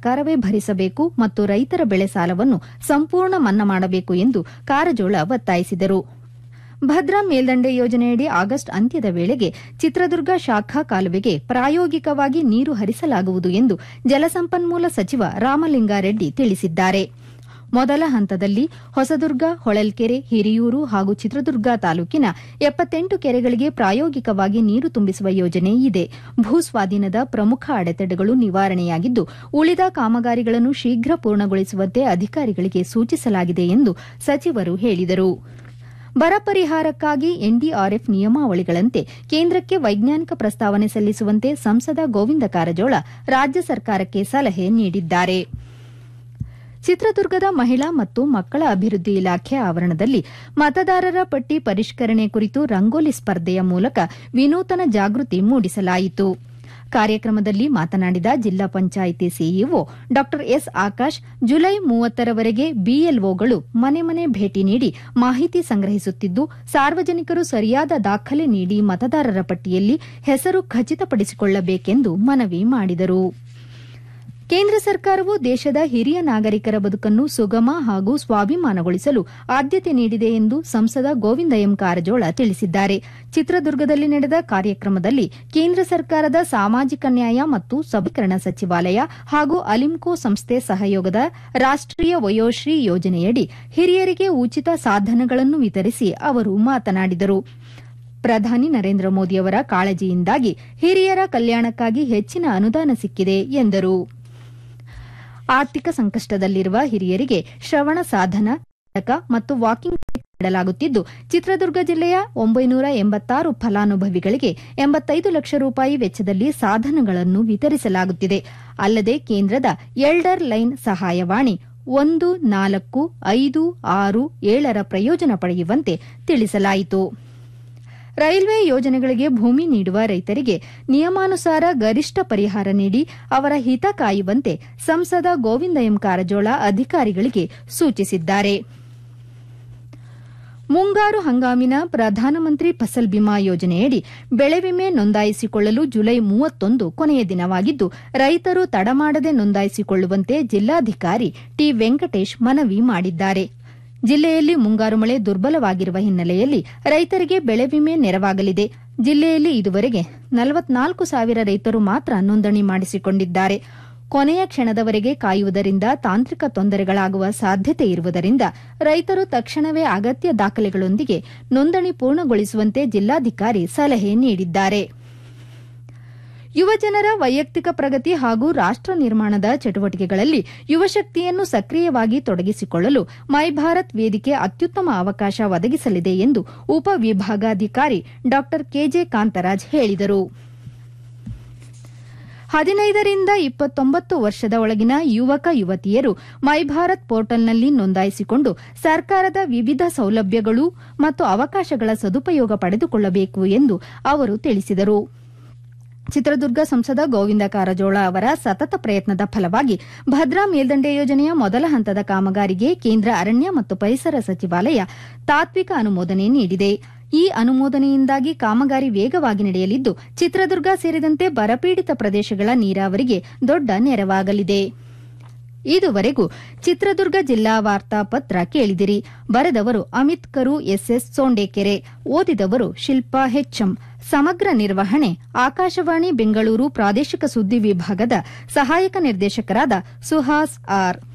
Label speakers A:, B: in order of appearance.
A: ಸರ್ಕಾರವೇ ಭರಿಸಬೇಕು ಮತ್ತು ರೈತರ ಬೆಳೆ ಸಾಲವನ್ನು ಸಂಪೂರ್ಣ ಮನ್ನಾ ಮಾಡಬೇಕು ಎಂದು ಕಾರಜೋಳ ಒತ್ತಾಯಿಸಿದರು ಭದ್ರಾ ಮೇಲ್ದಂಡೆ ಯೋಜನೆಯಡಿ ಆಗಸ್ಟ್ ಅಂತ್ಯದ ವೇಳೆಗೆ ಚಿತ್ರದುರ್ಗ ಶಾಖಾ ಕಾಲುವೆಗೆ ಪ್ರಾಯೋಗಿಕವಾಗಿ ನೀರು ಹರಿಸಲಾಗುವುದು ಎಂದು ಜಲಸಂಪನ್ಮೂಲ ಸಚಿವ ರಾಮಲಿಂಗಾರೆಡ್ಡಿ ತಿಳಿಸಿದ್ದಾರೆ ಮೊದಲ ಹಂತದಲ್ಲಿ ಹೊಸದುರ್ಗ ಹೊಳಲ್ಕೆರೆ ಹಿರಿಯೂರು ಹಾಗೂ ಚಿತ್ರದುರ್ಗ ತಾಲೂಕಿನ ಎಪ್ಪತ್ತೆಂಟು ಕೆರೆಗಳಿಗೆ ಪ್ರಾಯೋಗಿಕವಾಗಿ ನೀರು ತುಂಬಿಸುವ ಯೋಜನೆ ಇದೆ ಭೂಸ್ವಾಧೀನದ ಪ್ರಮುಖ ಅಡೆತಡೆಗಳು ನಿವಾರಣೆಯಾಗಿದ್ದು ಉಳಿದ ಕಾಮಗಾರಿಗಳನ್ನು ಶೀಘ್ರ ಪೂರ್ಣಗೊಳಿಸುವಂತೆ ಅಧಿಕಾರಿಗಳಿಗೆ ಸೂಚಿಸಲಾಗಿದೆ ಎಂದು ಸಚಿವರು ಹೇಳಿದರು ಬರ ಪರಿಹಾರಕ್ಕಾಗಿ ಎನ್ಡಿಆರ್ಎಫ್ ನಿಯಮಾವಳಿಗಳಂತೆ ಕೇಂದ್ರಕ್ಕೆ ವೈಜ್ಞಾನಿಕ ಪ್ರಸ್ತಾವನೆ ಸಲ್ಲಿಸುವಂತೆ ಸಂಸದ ಗೋವಿಂದ ಕಾರಜೋಳ ರಾಜ್ಯ ಸರ್ಕಾರಕ್ಕೆ ಸಲಹೆ ನೀಡಿದ್ದಾರೆ ಚಿತ್ರದುರ್ಗದ ಮಹಿಳಾ ಮತ್ತು ಮಕ್ಕಳ ಅಭಿವೃದ್ಧಿ ಇಲಾಖೆ ಆವರಣದಲ್ಲಿ ಮತದಾರರ ಪಟ್ಟಿ ಪರಿಷ್ಕರಣೆ ಕುರಿತು ರಂಗೋಲಿ ಸ್ಪರ್ಧೆಯ ಮೂಲಕ ವಿನೂತನ ಜಾಗೃತಿ ಮೂಡಿಸಲಾಯಿತು ಕಾರ್ಯಕ್ರಮದಲ್ಲಿ ಮಾತನಾಡಿದ ಜಿಲ್ಲಾ ಪಂಚಾಯಿತಿ ಸಿಇಒ ಡಾ ಎಸ್ ಆಕಾಶ್ ಜುಲೈ ಮೂವತ್ತರವರೆಗೆ ಬಿಎಲ್ಒಗಳು ಮನೆ ಮನೆ ಭೇಟಿ ನೀಡಿ ಮಾಹಿತಿ ಸಂಗ್ರಹಿಸುತ್ತಿದ್ದು ಸಾರ್ವಜನಿಕರು ಸರಿಯಾದ ದಾಖಲೆ ನೀಡಿ ಮತದಾರರ ಪಟ್ಟಿಯಲ್ಲಿ ಹೆಸರು ಖಚಿತಪಡಿಸಿಕೊಳ್ಳಬೇಕೆಂದು ಮನವಿ ಮಾಡಿದರು ಕೇಂದ್ರ ಸರ್ಕಾರವು ದೇಶದ ಹಿರಿಯ ನಾಗರಿಕರ ಬದುಕನ್ನು ಸುಗಮ ಹಾಗೂ ಸ್ವಾಭಿಮಾನಗೊಳಿಸಲು ಆದ್ಯತೆ ನೀಡಿದೆ ಎಂದು ಸಂಸದ ಗೋವಿಂದ ಎಂ ಕಾರಜೋಳ ತಿಳಿಸಿದ್ದಾರೆ ಚಿತ್ರದುರ್ಗದಲ್ಲಿ ನಡೆದ ಕಾರ್ಯಕ್ರಮದಲ್ಲಿ ಕೇಂದ್ರ ಸರ್ಕಾರದ ಸಾಮಾಜಿಕ ನ್ಯಾಯ ಮತ್ತು ಸಬಲೀಕರಣ ಸಚಿವಾಲಯ ಹಾಗೂ ಅಲಿಂಕೋ ಸಂಸ್ಥೆ ಸಹಯೋಗದ ರಾಷ್ಟೀಯ ವಯೋಶ್ರೀ ಯೋಜನೆಯಡಿ ಹಿರಿಯರಿಗೆ ಉಚಿತ ಸಾಧನಗಳನ್ನು ವಿತರಿಸಿ ಅವರು ಮಾತನಾಡಿದರು ಪ್ರಧಾನಿ ನರೇಂದ್ರ ಮೋದಿಯವರ ಕಾಳಜಿಯಿಂದಾಗಿ ಹಿರಿಯರ ಕಲ್ಯಾಣಕ್ಕಾಗಿ ಹೆಚ್ಚಿನ ಅನುದಾನ ಸಿಕ್ಕಿದೆ ಎಂದರು ಆರ್ಥಿಕ ಸಂಕಷ್ಟದಲ್ಲಿರುವ ಹಿರಿಯರಿಗೆ ಶ್ರವಣ ಸಾಧನ ಮತ್ತು ವಾಕಿಂಗ್ ನೀಡಲಾಗುತ್ತಿದ್ದು ಚಿತ್ರದುರ್ಗ ಜಿಲ್ಲೆಯ ಒಂಬೈನೂರ ಎಂಬತ್ತಾರು ಫಲಾನುಭವಿಗಳಿಗೆ ಎಂಬತ್ತೈದು ಲಕ್ಷ ರೂಪಾಯಿ ವೆಚ್ಚದಲ್ಲಿ ಸಾಧನಗಳನ್ನು ವಿತರಿಸಲಾಗುತ್ತಿದೆ ಅಲ್ಲದೆ ಕೇಂದ್ರದ ಎಲ್ಡರ್ ಲೈನ್ ಸಹಾಯವಾಣಿ ಒಂದು ನಾಲ್ಕು ಐದು ಆರು ಏಳರ ಪ್ರಯೋಜನ ಪಡೆಯುವಂತೆ ತಿಳಿಸಲಾಯಿತು ರೈಲ್ವೆ ಯೋಜನೆಗಳಿಗೆ ಭೂಮಿ ನೀಡುವ ರೈತರಿಗೆ ನಿಯಮಾನುಸಾರ ಗರಿಷ್ಠ ಪರಿಹಾರ ನೀಡಿ ಅವರ ಹಿತ ಕಾಯುವಂತೆ ಸಂಸದ ಗೋವಿಂದ ಎಂ ಕಾರಜೋಳ ಅಧಿಕಾರಿಗಳಿಗೆ ಸೂಚಿಸಿದ್ದಾರೆ ಮುಂಗಾರು ಹಂಗಾಮಿನ ಪ್ರಧಾನಮಂತ್ರಿ ಫಸಲ್ ಬಿಮಾ ಯೋಜನೆಯಡಿ ಬೆಳೆ ವಿಮೆ ನೋಂದಾಯಿಸಿಕೊಳ್ಳಲು ಜುಲೈ ಮೂವತ್ತೊಂದು ಕೊನೆಯ ದಿನವಾಗಿದ್ದು ರೈತರು ತಡಮಾಡದೆ ನೋಂದಾಯಿಸಿಕೊಳ್ಳುವಂತೆ ಜಿಲ್ಲಾಧಿಕಾರಿ ಟಿ ವೆಂಕಟೇಶ್ ಮನವಿ ಮಾಡಿದ್ದಾರೆ ಜಿಲ್ಲೆಯಲ್ಲಿ ಮುಂಗಾರು ಮಳೆ ದುರ್ಬಲವಾಗಿರುವ ಹಿನ್ನೆಲೆಯಲ್ಲಿ ರೈತರಿಗೆ ಬೆಳೆ ವಿಮೆ ನೆರವಾಗಲಿದೆ ಜಿಲ್ಲೆಯಲ್ಲಿ ಇದುವರೆಗೆ ನಲವತ್ನಾಲ್ಕು ಸಾವಿರ ರೈತರು ಮಾತ್ರ ನೋಂದಣಿ ಮಾಡಿಸಿಕೊಂಡಿದ್ದಾರೆ ಕೊನೆಯ ಕ್ಷಣದವರೆಗೆ ಕಾಯುವುದರಿಂದ ತಾಂತ್ರಿಕ ತೊಂದರೆಗಳಾಗುವ ಸಾಧ್ಯತೆ ಇರುವುದರಿಂದ ರೈತರು ತಕ್ಷಣವೇ ಅಗತ್ಯ ದಾಖಲೆಗಳೊಂದಿಗೆ ನೋಂದಣಿ ಪೂರ್ಣಗೊಳಿಸುವಂತೆ ಜಿಲ್ಲಾಧಿಕಾರಿ ಸಲಹೆ ನೀಡಿದ್ದಾರೆ ಯುವಜನರ ವೈಯಕ್ತಿಕ ಪ್ರಗತಿ ಹಾಗೂ ರಾಷ್ಟ ನಿರ್ಮಾಣದ ಚಟುವಟಿಕೆಗಳಲ್ಲಿ ಯುವಶಕ್ತಿಯನ್ನು ಸಕ್ರಿಯವಾಗಿ ತೊಡಗಿಸಿಕೊಳ್ಳಲು ಮೈ ಭಾರತ್ ವೇದಿಕೆ ಅತ್ಯುತ್ತಮ ಅವಕಾಶ ಒದಗಿಸಲಿದೆ ಎಂದು ಉಪವಿಭಾಗಾಧಿಕಾರಿ ಡಾ ಕೆಜೆ ಕಾಂತರಾಜ್ ಹೇಳಿದರು ಹದಿನೈದರಿಂದ ಇಪ್ಪತ್ತೊಂಬತ್ತು ವರ್ಷದ ಒಳಗಿನ ಯುವಕ ಯುವತಿಯರು ಮೈ ಭಾರತ್ ಪೋರ್ಟಲ್ನಲ್ಲಿ ನೋಂದಾಯಿಸಿಕೊಂಡು ಸರ್ಕಾರದ ವಿವಿಧ ಸೌಲಭ್ಯಗಳು ಮತ್ತು ಅವಕಾಶಗಳ ಸದುಪಯೋಗ ಪಡೆದುಕೊಳ್ಳಬೇಕು ಎಂದು ಅವರು ತಿಳಿಸಿದರು ಚಿತ್ರದುರ್ಗ ಸಂಸದ ಗೋವಿಂದ ಕಾರಜೋಳ ಅವರ ಸತತ ಪ್ರಯತ್ನದ ಫಲವಾಗಿ ಭದ್ರಾ ಮೇಲ್ದಂಡೆ ಯೋಜನೆಯ ಮೊದಲ ಹಂತದ ಕಾಮಗಾರಿಗೆ ಕೇಂದ್ರ ಅರಣ್ಯ ಮತ್ತು ಪರಿಸರ ಸಚಿವಾಲಯ ತಾತ್ವಿಕ ಅನುಮೋದನೆ ನೀಡಿದೆ ಈ ಅನುಮೋದನೆಯಿಂದಾಗಿ ಕಾಮಗಾರಿ ವೇಗವಾಗಿ ನಡೆಯಲಿದ್ದು ಚಿತ್ರದುರ್ಗ ಸೇರಿದಂತೆ ಬರಪೀಡಿತ ಪ್ರದೇಶಗಳ ನೀರಾವರಿಗೆ ದೊಡ್ಡ ನೆರವಾಗಲಿದೆ ಇದುವರೆಗೂ ಚಿತ್ರದುರ್ಗ ಜಿಲ್ಲಾ ವಾರ್ತಾ ಪತ್ರ ಕೇಳಿದಿರಿ ಬರೆದವರು ಅಮಿತ್ ಕರು ಎಸ್ಎಸ್ ಸೋಂಡೇಕೆರೆ ಓದಿದವರು ಶಿಲ್ಪಾ ಹೆಚ್ಎಂ ಸಮಗ್ರ ನಿರ್ವಹಣೆ ಆಕಾಶವಾಣಿ ಬೆಂಗಳೂರು ಪ್ರಾದೇಶಿಕ ಸುದ್ದಿ ವಿಭಾಗದ ಸಹಾಯಕ ನಿರ್ದೇಶಕರಾದ ಸುಹಾಸ್ ಆರ್